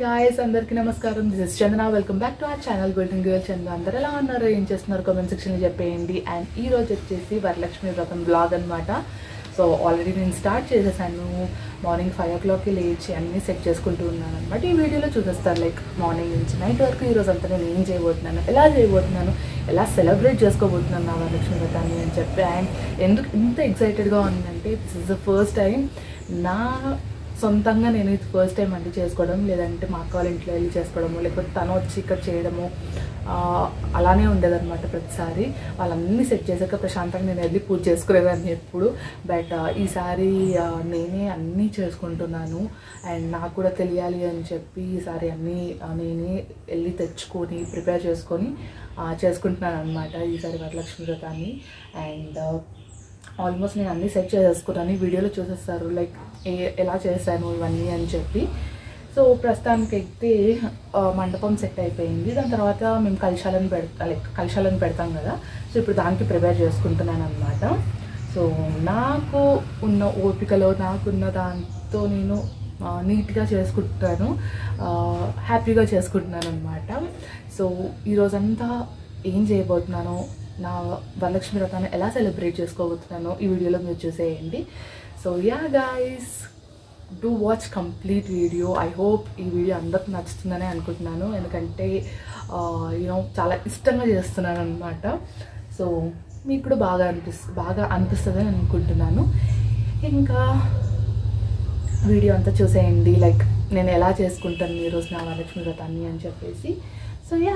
Guys అందరికీ నమస్కారం this is Chandana welcome back to our channel golden girl Chandra అందరు ఎలా ఉన్నారు ఏం చేస్తున్నారు కామెంట్ సెక్షన్లో చెప్పేయండి అండ్ ఈ రోజు వచ్చేసి వరలక్ష్మి వ్రతం బ్లాగ్ అనమాట సో ఆల్రెడీ నేను స్టార్ట్ చేసేసాను మార్నింగ్ ఫైవ్ ఓ క్లాక్కి లేచి అన్నీ సెట్ చేసుకుంటూ ఉన్నాను అనమాట ఈ వీడియోలో చూపిస్తారు లైక్ మార్నింగ్ నుంచి నైట్ వరకు ఈ రోజు అంతా నేను ఏం చేయబోతున్నాను ఎలా చేయబోతున్నాను ఎలా సెలబ్రేట్ చేసుకోబోతున్నాను నా వరలక్ష్మి వ్రతాన్ని అని చెప్పి అండ్ ఎందుకు ఇంత ఎక్సైటెడ్గా ఉందంటే this is the first time నా సొంతంగా నేను ఇది ఫస్ట్ టైం అండి చేసుకోవడం లేదంటే మా అక్క వాళ్ళ ఇంట్లో వెళ్ళి చేసుకోవడము లేకపోతే తను వచ్చి ఇక్కడ చేయడము ఆ, అలానే ఉండేదన్నమాట ప్రతిసారి వాళ్ళన్నీ సెట్ చేశాక ప్రశాంతంగా నేను వెళ్ళి పూజ చేసుకునేదాన్ని ఎప్పుడు బట్ ఈసారి ఆ, నేనే అన్నీ చేసుకుంటున్నాను అండ్ నాకు కూడా తెలియాలి అని చెప్పి ఈసారి అన్నీ ఆ, నేనే వెళ్ళి తెచ్చుకొని ప్రిపేర్ చేసుకొని ఆ, చేసుకుంటున్నాను అనమాట ఈసారి వరలక్ష్మి వ్రతాన్ని అండ్ ఆల్మోస్ట్ నేను అన్నీ సెట్ చేసేసుకున్నాను ఈ వీడియోలో చూసేస్తారు లైక్ ఏ ఎలా చేశాను ఇవన్నీ అని చెప్పి సో ప్రస్తుతానికి అయితే ఆ, మండపం సెట్ అయిపోయింది దాని తర్వాత మేము కలశాలను పెడతా లైక్ కలశాలను పెడతాం కదా సో ఇప్పుడు దానికి ప్రిపేర్ చేసుకుంటున్నాను అనమాట సో నాకు ఉన్న ఓపికలో నాకున్న దాంతో నేను ఆ, నీట్గా చేసుకుంటాను ఆ, హ్యాపీగా చేసుకుంటున్నాను అనమాట సో ఈరోజంతా ఏం చేయబోతున్నానో నా వరలక్ష్మి వ్రతాన్ని ఎలా సెలబ్రేట్ చేసుకోబోతున్నానో ఈ వీడియోలో మీరు చూసేయండి so yeah guys do watch complete video I hope ఈ వీడియో అందరికి నచ్చుతుందని అనుకుంటున్నాను ఎందుకంటే యూనో చాలా ఇష్టంగా చేస్తున్నాను అనమాట సో మీకు కూడా బాగా అనిపిస్తుంది బాగా అనిపిస్తుందని అనుకుంటున్నాను ఇంకా వీడియో అంతా చూసేయండి లైక్ నేను ఎలా చేసుకుంటాను ఈరోజు నా వరలక్ష్మి వ్రతాన్ని అని చెప్పేసి సో యా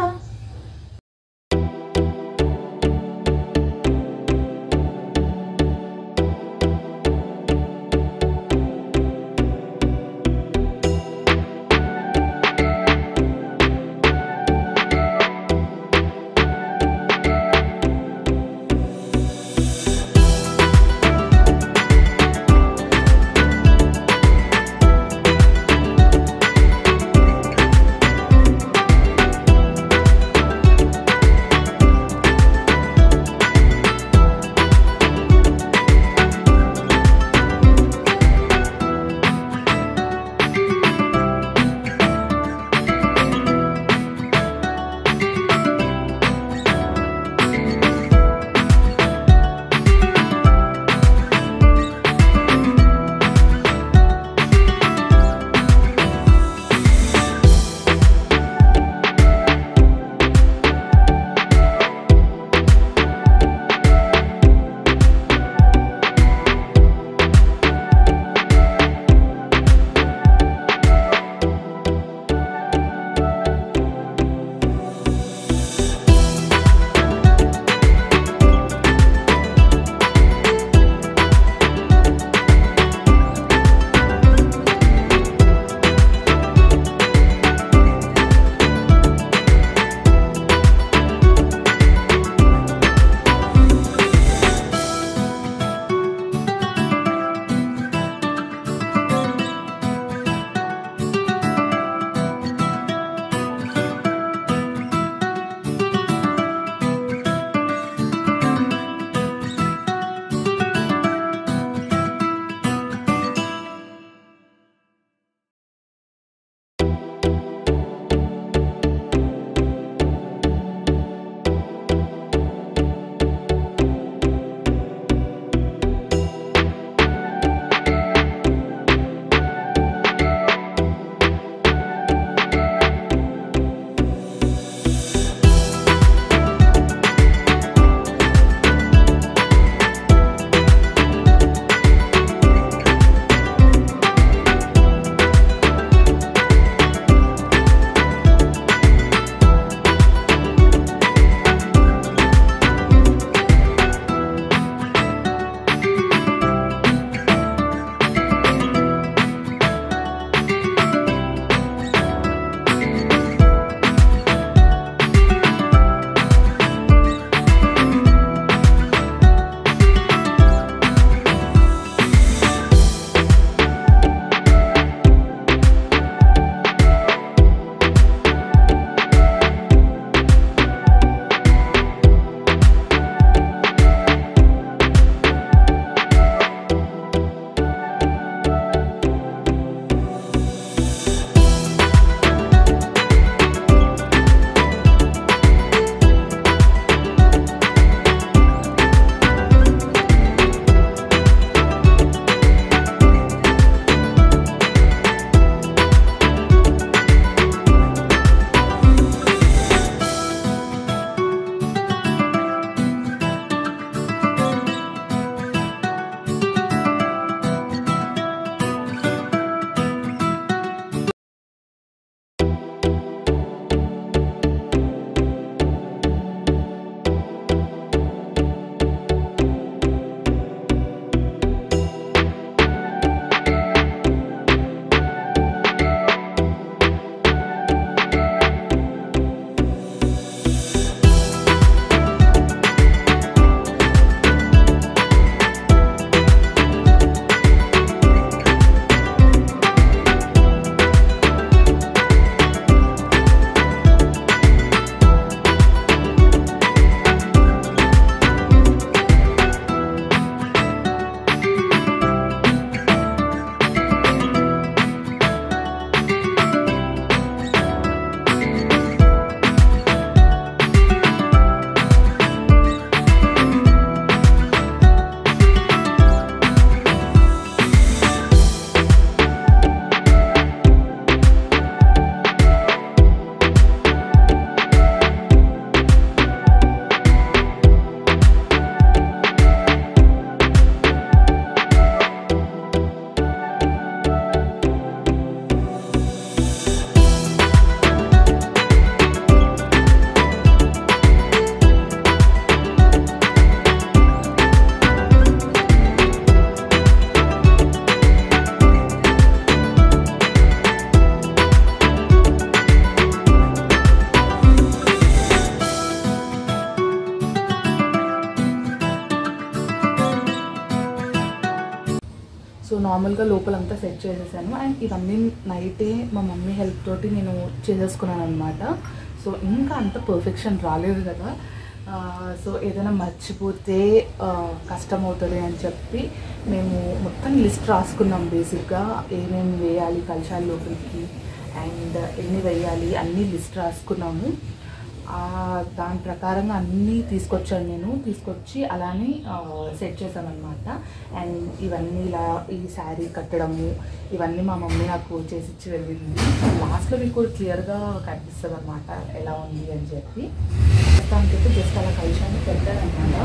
నార్మల్గా లోపలంతా సెట్ చేసేసాను అండ్ ఇవన్నీ నైటే మా మమ్మీ హెల్ప్ తోటి నేను చేసేసుకున్నాను అనమాట సో ఇంకా అంత పర్ఫెక్షన్ రాలేదు కదా ఆ, సో ఏదైనా మర్చిపోతే ఆ, కష్టం అవుతుంది అని చెప్పి మేము మొత్తం లిస్ట్ రాసుకున్నాం బేసిక్గా ఏమేమి వేయాలి కలశాల లోపలికి అండ్ ఎన్ని వేయాలి అన్నీ లిస్ట్ రాసుకున్నాము ఆ, దాని ప్రకారంగా అన్నీ తీసుకొచ్చాను నేను తీసుకొచ్చి అలానే సెట్ చేశాను అనమాట అండ్ ఇవన్నీ ఇలా ఈ శారీ కట్టడము ఇవన్నీ మా మమ్మీ నాకు చేసి ఇచ్చి వెళ్ళింది లాస్ట్లో మీకు క్లియర్గా కనిపిస్తుంది అనమాట ఎలా ఉంది అని చెప్పి ప్రస్తుతానికైతే జస్ట్ అలా కలిశాన్ని పెట్టారనమాట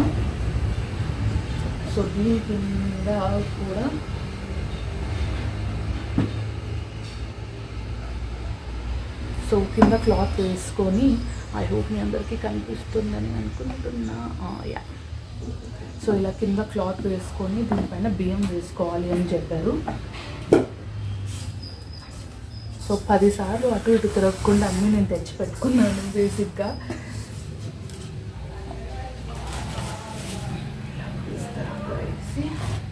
సో దీని కింద కూడా సో కింద క్లాత్ వేసుకొని ఐ హోప్ మీ అందరికీ కనిపిస్తుందని అనుకుంటున్నా యా సో ఇలా కింద క్లాత్ వేసుకొని దీనిపైన బియ్యం వేసుకోవాలి అని చెప్పారు సో పదిసార్లు అటు ఇటు తిరగకుండా అన్నీ నేను తెచ్చి పెట్టుకున్నాను బేసిక్గా వేసి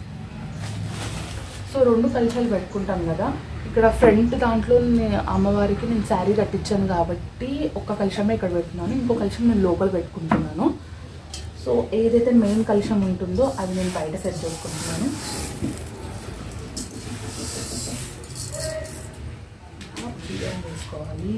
సో రెండు కలిసాలు పెట్టుకుంటాం కదా ఇక్కడ ఫ్రంట్ దాంట్లో నే- అమ్మవారికి నేను శారీ కట్టించాను కాబట్టి ఒక కలశమే ఇక్కడ పెట్టుకున్నాను ఇంకో కలశం నేను లోపల పెట్టుకుంటున్నాను సో ఏదైతే మెయిన్ కలశం ఉంటుందో అది నేను బయట సెట్ చేసుకుంటున్నాను బియ్యం వేసుకోవాలి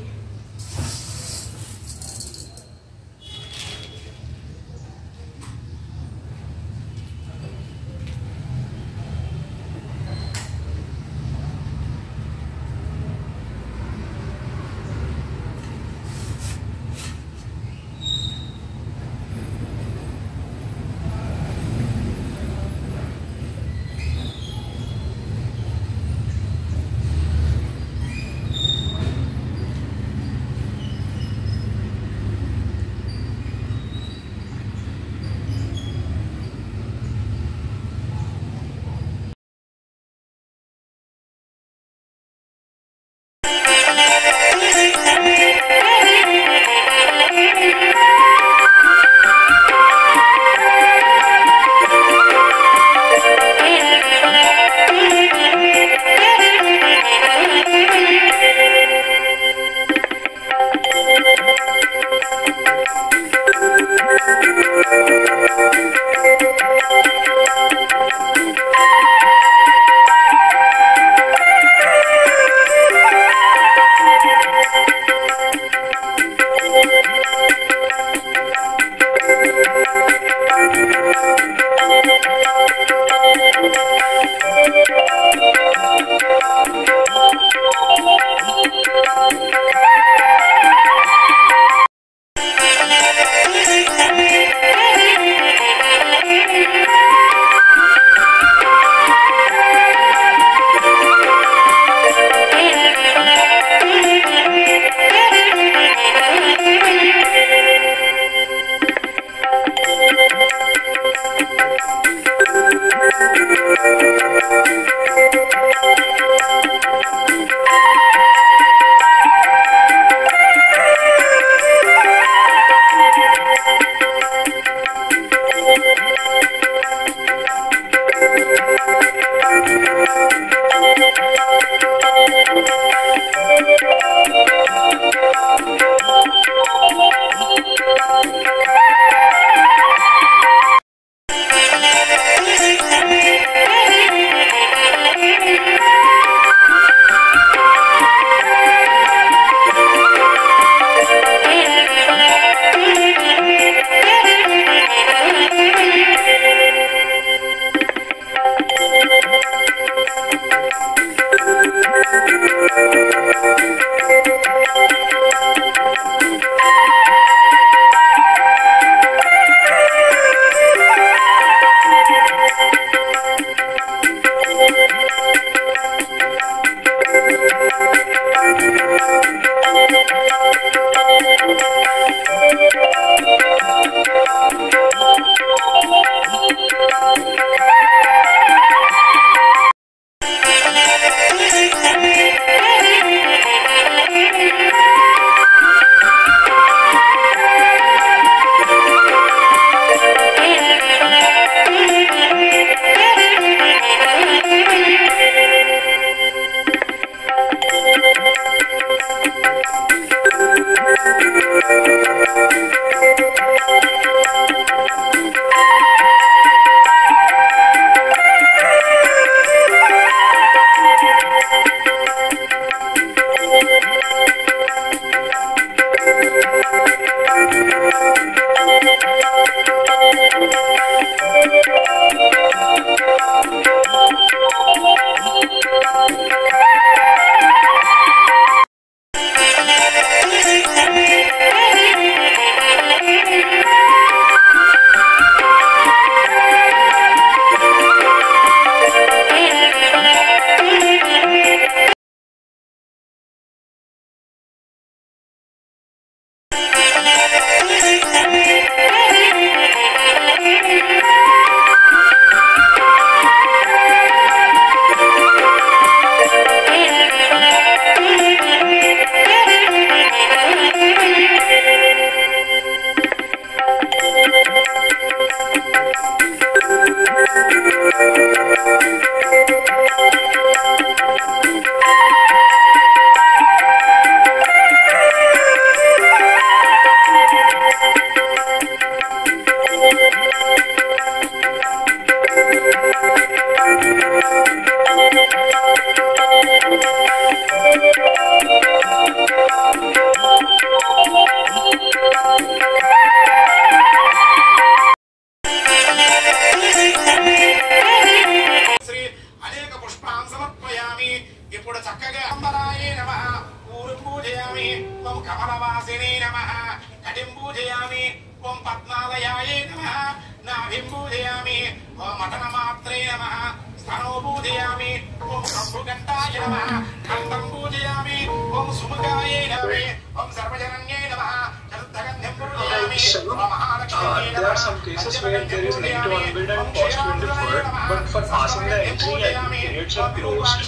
పూజయామి ఓం కమలవాసినే నమః కటిం పూజయామి ఓం పద్మాలయాయే నమః నాభిం పూజయామి ఓం మటనమాత్రే నమః స్థనో పూజయామి ఓం కంభుగంటాయ నమః కంఠం పూజయామి ఓం సుముఖాయే నమః ఓం సర్వజనన్యే నమః చతుర్థగంధం పూజయామి ఓం మహాలక్ష్మ్యే Uh, there are some cases where there is need to unbuild and possibility for it, but for passing the entry, I think periods are closed.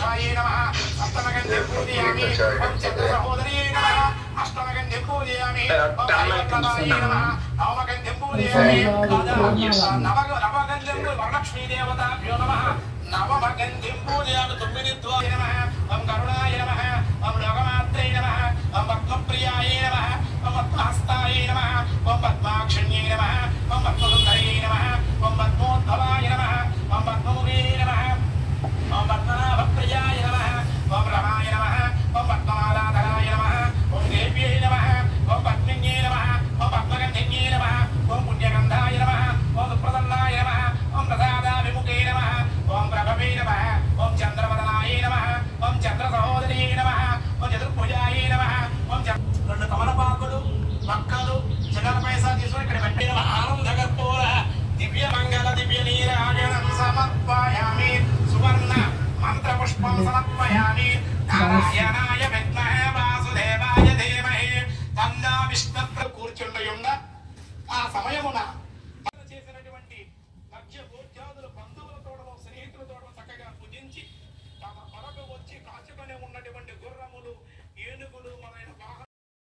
నవమగంధిం పూజయామి తొమ్మిది ద్వాయ నమ ఓం కరుణాయ నమ ఓం లోకమాత్రే నమ ఓం పద్మప్రియాయ నమ ఓం పద్మహస్తాయ నమ ఓం పద్మాక్షణ్యే నమ ఓం పద్మసుందరే నమ ఓం పద్మోద్భవాయ నమ ఓం పద్మముఖే నమ ఓం పద్మనాభప్రియాయ నమ ఓం రమాయ నమ ఓం పద్మమాలాధరాయ నమ ఓం దేవ్యై నమ ఓం పద్మిన్యే నమ ఓం పద్మగంధిన్యే నమ ఓం పుణ్యగంధాయ నమ ఓం సుప్రసన్నాయ నమ ఓం ప్రసాదాభిముఖే నమ ఓం ప్రభవే నమ ఓం చంద్రవదనాయ నమ ఓం చంద్రసహోదరీ నమ ఓం చతుర్భుజాయ నమ ఓం చ- రెండు తమలపాకులు మక్కలు చిల్లర పైసా తీసుకుని ఇక్కడ పెట్టిన ఆనంద కర్పూర దివ్య మంగళ దివ్య నీరాజనం సమర్పయామి సువర్ణ మంత్ర పుష్పం సమర్పయామి నారాయణాయ విద్మహే వాసుదేవాయ ధీమహి తన్నా విష్ణు కూర్చుండయుండ ఆ సమయమున చేసినటువంటి మధ్య భోజ్యాదులు బంధువులతోడము స్నేహితులతోడము చక్కగా పూజించి తమ కొరకు వచ్చి కాచుకొని ఉన్నటువంటి గుర్రములు ఏనుగులు మొదలైన వాహన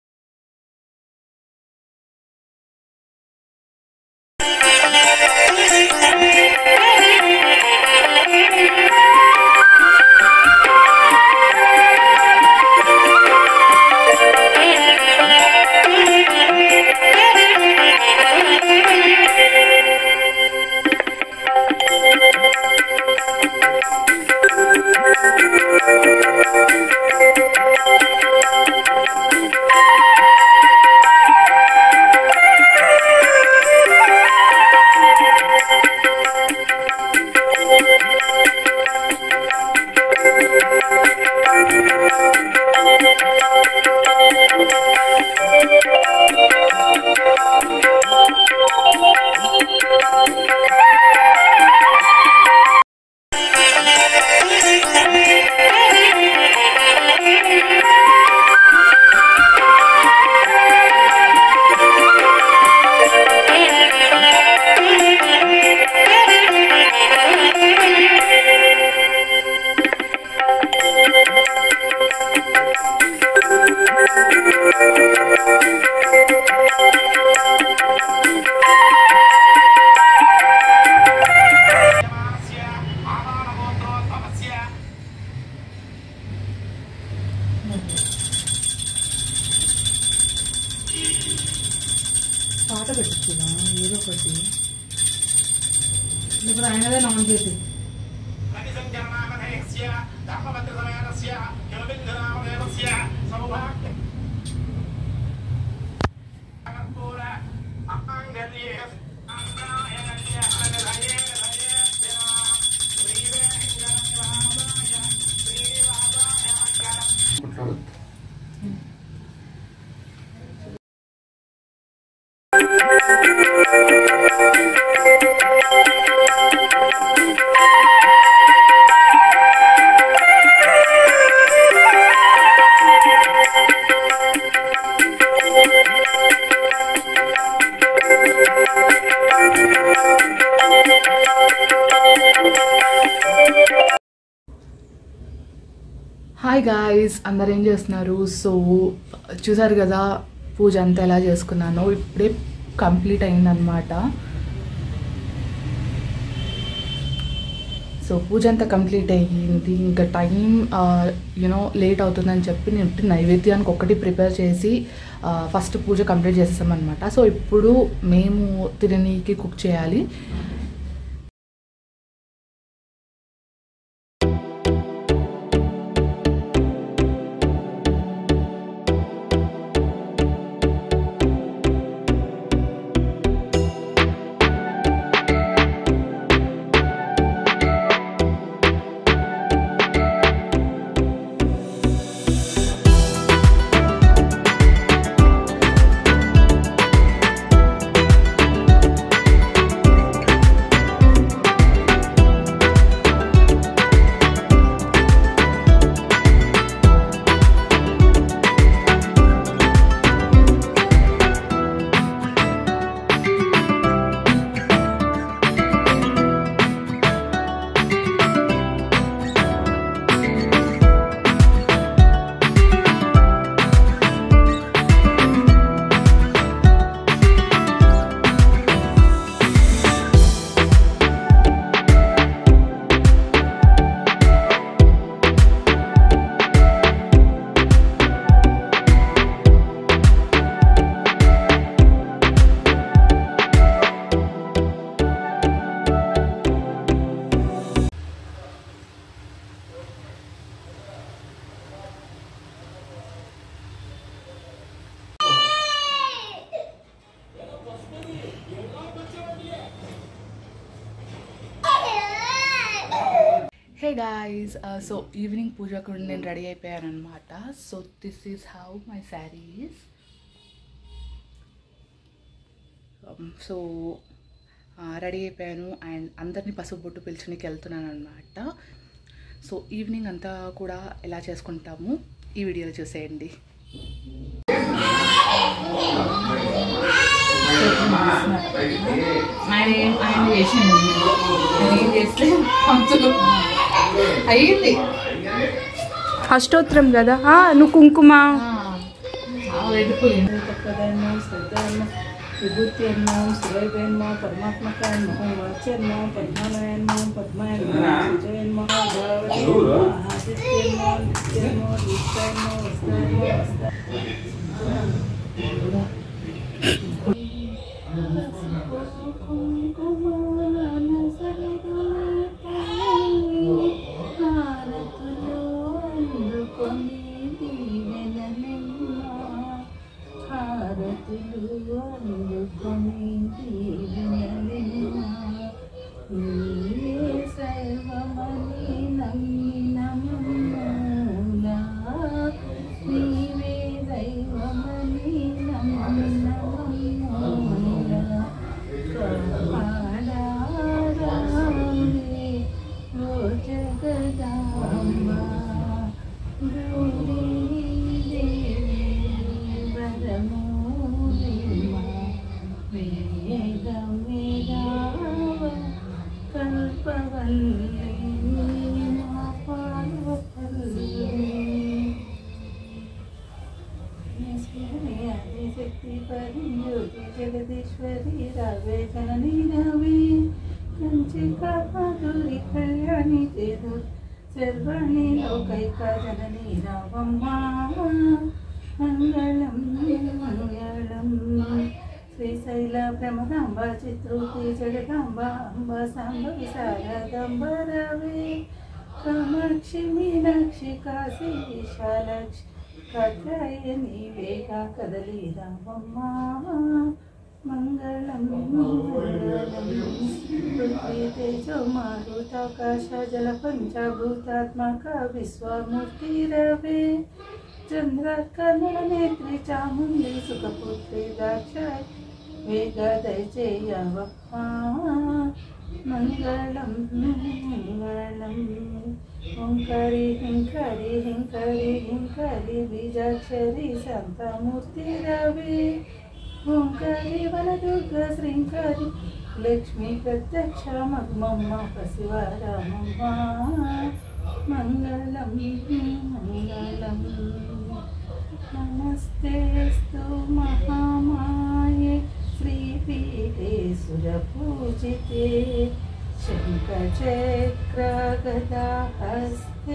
యమాస్య ఆమానగోత్రోద్భవస్య పాట పెట్టించుదా ఏదో ఒకటి ఇప్పుడు ఆయనదే నాన్ చేసి రవిసంచరణామధేయస్య ధర్మభద్రసమేతస్య యోగిన్ధనామదేవస్య సౌభాగ్య కర్పూర అమాంగల్యే అంగాయనల్య అనలయే లయే శ్రీవేంకటనివాసాయ శ్రీవాసాయ మంగళం హాయ్ గాయ్స్ అందరు ఏం చేస్తున్నారు సో చూసారు కదా పూజ అంతా ఎలా చేసుకున్నానో ఇప్పుడే కంప్లీట్ అయిందనమాట సో పూజ అంతా కంప్లీట్ అయ్యింది ఇంకా టైం యూనో లేట్ అవుతుందని చెప్పి నేను ఉట్టి నైవేద్యానికి ఒక్కటి ప్రిపేర్ చేసి ఫస్ట్ పూజ కంప్లీట్ చేసేసామన్నమాట సో ఇప్పుడు మేము తిననీకి కుక్ చేయాలి గాయస్ సో ఈవినింగ్ పూజకు నేను రెడీ అయిపోయాను అనమాట so this is how my saris so ready అయిపోయాను అండ్ అందరినీ పసుపు బొట్టు పిలుచునికి వెళ్తున్నాను అనమాట సో ఈవినింగ్ అంతా కూడా ఎలా చేసుకుంటాము ఈ వీడియోలో చూసేయండి ఆయన ఏం- ఆయన చేసిండు ఆయన ఏం చేస్తే పంతులు అయ్యింది అష్టోత్తరం కదా ఆ, నువ్వు కుంకుమ వెళ్ళిపోయింది చక్కదన్నో శ్రద్ధన్నో విభూతి అన్నో శివైపేన్నో పరమాత్మక అన్నో వాచ్యన్నో పద్మాలయన్నో పద్మాయన్నో సుజయన్నో భావన్నో ఆదిత్యన్నో నిత్యన్నో దీప్తన్నో వస్తాన్నో వస్తా నీవే దైవమని నమ్మనమూలా కల్పవల్లి శక్తి పరిజ్యోతి జగదీశ్వరి రావే జనని రావే కంచి కాదురి కళ్యాణి చేదు సర్వాణి లోకైక జనని రావమ్మా మంగళం మంగళం శ్రీశైల ప్రమదాంబ చిత్రూపి జగదాంబ అంబ సాంబ శారదాంబ రవే కామాక్షి మీనాక్షి కాశీ విశాలాక్షి కాత్యాయని వేగ కదలి రామమ్మ మంగళం మంగళం పృథ్వీ తేజో మారుతాకాశ జల పంచభూతాత్మక విశ్వమూర్తి రవే చంద్ర కన్నడ నేత్రి చాముండి సుఖపుత్రి దాక్షాయ్ వేగ దయచేయవమ్మ మంగళం మంగళం ఓంకారి హింకరి హింకరి హింకరి బీజాక్షరి శాంతమూర్తి రవి ఓంకారి వనదుర్గ శ్రీంకరి లక్ష్మీ ప్రత్యక్ష మగ్మమ్మ పశివరామమ్మ మంగళం మంగళం నమస్తేస్తు మహామాయే శ్రీపీఠే సురపూజితే శంఖచక్ర గదా హస్తే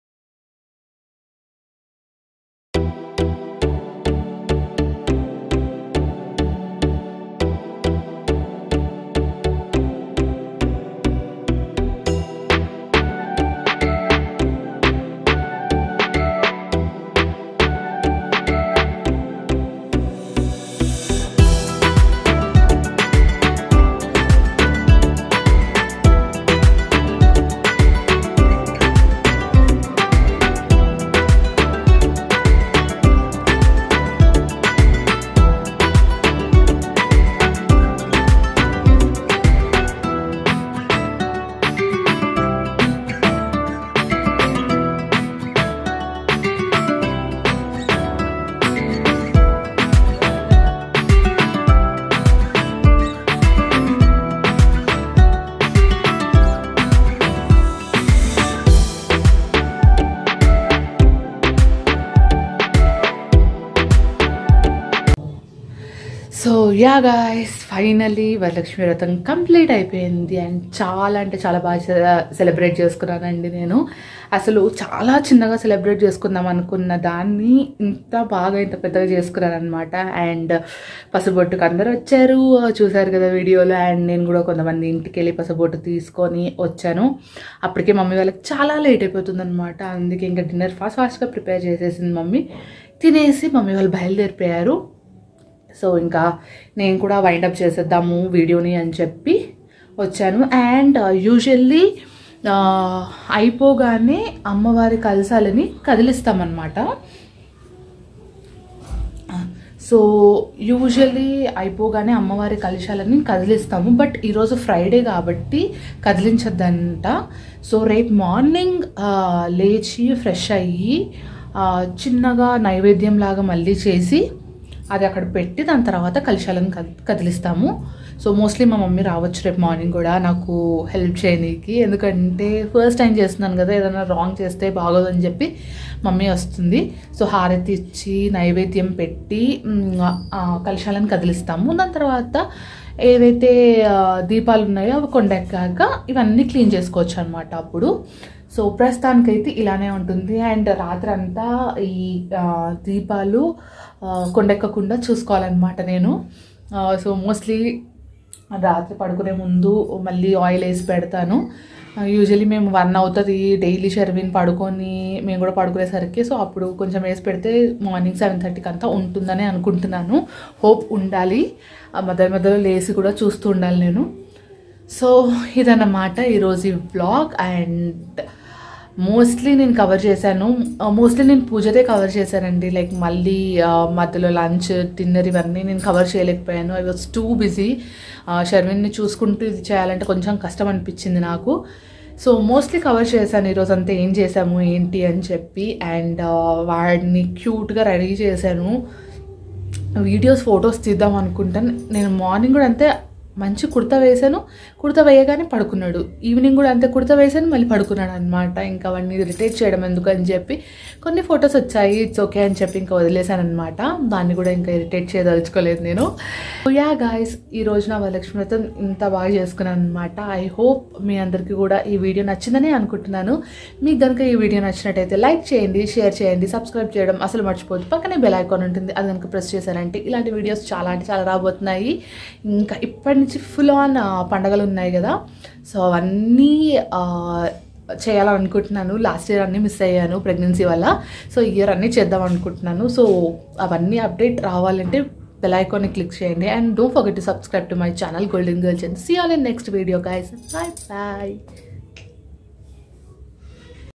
so yeah guys finally Varalakshmi vratam complete అయిపోయింది అండ్ చాలా అంటే చాలా బాగా సెలబ్రేట్ చేసుకున్నానండి నేను అసలు చాలా చిన్నగా సెలబ్రేట్ చేసుకుందాం అనుకున్న దాన్ని ఇంత బాగా ఇంత పెద్దగా చేసుకున్నాను అనమాట అండ్ పసుబొట్టుకు అందరు వచ్చారు చూసారు కదా వీడియోలో అండ్ నేను కూడా కొంతమంది ఇంటికి వెళ్ళి పసుబొట్టు తీసుకొని వచ్చాను అప్పటికే మమ్మీ వాళ్ళకి చాలా లేట్ అయిపోతుంది అనమాట అందుకే ఇంకా డిన్నర్ ఫాస్ట్ ఫాస్ట్గా ప్రిపేర్ చేసేసింది మమ్మీ తినేసి మమ్మీ వాళ్ళు బయలుదేరిపోయారు సో ఇంకా నేను కూడా వైండప్ చేసేద్దాము వీడియోని అని చెప్పి వచ్చాను అండ్ యూజువల్లీ ఆ, అయిపోగానే అమ్మవారి కలశాలని కదిలిస్తామన్నమాట సో యూజువల్లీ అయిపోగానే అమ్మవారి కలశాలని కదిలిస్తాము బట్ ఈరోజు ఫ్రైడే కాబట్టి కదిలించద్దంట సో రేపు మార్నింగ్ ఆ, లేచి ఫ్రెష్ అయ్యి ఆ, చిన్నగా నైవేద్యం లాగా మళ్ళీ చేసి అది అక్కడ పెట్టి దాని తర్వాత కలశాలను కద్- కదిలిస్తాము సో మోస్ట్లీ మా మమ్మీ రావచ్చు రేపు మార్నింగ్ కూడా నాకు హెల్ప్ చేయనీకి ఎందుకంటే ఫస్ట్ టైం చేస్తున్నాను కదా ఏదైనా రాంగ్ చేస్తే బాగోదని చెప్పి మమ్మీ వస్తుంది సో హారతి ఇచ్చి నైవేద్యం పెట్టి మ్, ఆ, కలశాలను కదిలిస్తాము దాని తర్వాత ఏవైతే ఆ, దీపాలు ఉన్నాయో అవి కొండెక్కాక ఇవన్నీ క్లీన్ చేసుకోవచ్చు అనమాట అప్పుడు సో ప్రస్తుతానికైతే ఇలానే ఉంటుంది అండ్ రాత్రి అంతా ఈ ఆ, దీపాలు ఆ, కొండెక్కకుండా చూసుకోవాలన్నమాట నేను ఆ, సో మోస్ట్లీ రాత్రి పడుకునే ముందు మళ్ళీ ఆయిల్ వేసి పెడతాను యూజువలీ మేము వన్ అవుతుంది డైలీ షర్విన్ పడుకొని మేము కూడా పడుకునేసరికి సో అప్పుడు కొంచెం వేసి పెడితే మార్నింగ్ సెవెన్ థర్టీకి అంతా ఉంటుందని అనుకుంటున్నాను హోప్ ఉండాలి ఆ మధ్య మధ్యలో లేసి కూడా చూస్తూ ఉండాలి నేను సో ఇదన్నమాట ఈరోజు వ్లాగ్ అండ్ మోస్ట్లీ నేను కవర్ చేశాను మోస్ట్లీ నేను పూజతే కవర్ చేశానండి లైక్ మళ్ళీ ఆ, మధ్యలో లంచ్ డిన్నర్ ఇవన్నీ నేను కవర్ చేయలేకపోయాను ఐ వాజ్ టూ బిజీ షర్విన్ని చూసుకుంటూ ఇది చేయాలంటే కొంచెం కష్టం అనిపించింది నాకు సో మోస్ట్లీ కవర్ చేశాను ఈరోజు అంతా ఏం చేశాము ఏంటి అని చెప్పి అండ్ వాడిని క్యూట్గా రెడీ చేశాను వీడియోస్ ఫొటోస్ తీద్దాం అనుకుంటాను నేను మార్నింగ్ కూడా అంతే మంచి కుర్తా వేశాను కుర్తా వేయగానే పడుకున్నాడు ఈవినింగ్ కూడా అంతే కుర్తా వేసాను మళ్ళీ పడుకున్నాడు అనమాట ఇంకా అవన్నీ ఇరిటేట్ చేయడం ఎందుకు అని చెప్పి కొన్ని ఫొటోస్ వచ్చాయి ఇట్స్ ఓకే అని చెప్పి ఇంకా వదిలేశాను అనమాట దాన్ని కూడా ఇంకా ఇరిటేట్ చేయదలుచుకోలేదు నేను యా గాయస్ ఈ రోజు నా వరలక్ష్మి వ్రతం ఇంత బాగా చేసుకున్నాను అనమాట ఐ హోప్ మీ అందరికీ కూడా ఈ వీడియో నచ్చిందని అనుకుంటున్నాను మీకు కనుక ఈ వీడియో నచ్చినట్టయితే లైక్ చేయండి షేర్ చేయండి సబ్స్క్రైబ్ చేయడం అసలు మర్చిపోద్దు పక్కనే బెల్ ఐకాన్ ఉంటుంది అది కనుక ప్రెస్ చేశారంటే ఇలాంటి వీడియోస్ చాలా అంటే చాలా రాబోతున్నాయి ఇంకా ఇప్పటి నుంచి ఫుల్ ఆన్ పండగలు ఉన్నాయి కదా సో అవన్నీ ఆ, చేయాలనుకుంటున్నాను లాస్ట్ ఇయర్ అన్నీ మిస్ అయ్యాను ప్రెగ్నెన్సీ వల్ల సో ఈ ఇయర్ అన్నీ చేద్దాం అనుకుంటున్నాను సో అవన్నీ అప్డేట్ రావాలంటే బెల్ ఐకాన్ని క్లిక్ చేయండి and don't forget to subscribe to my channel golden girls and see all in next video guys bye bye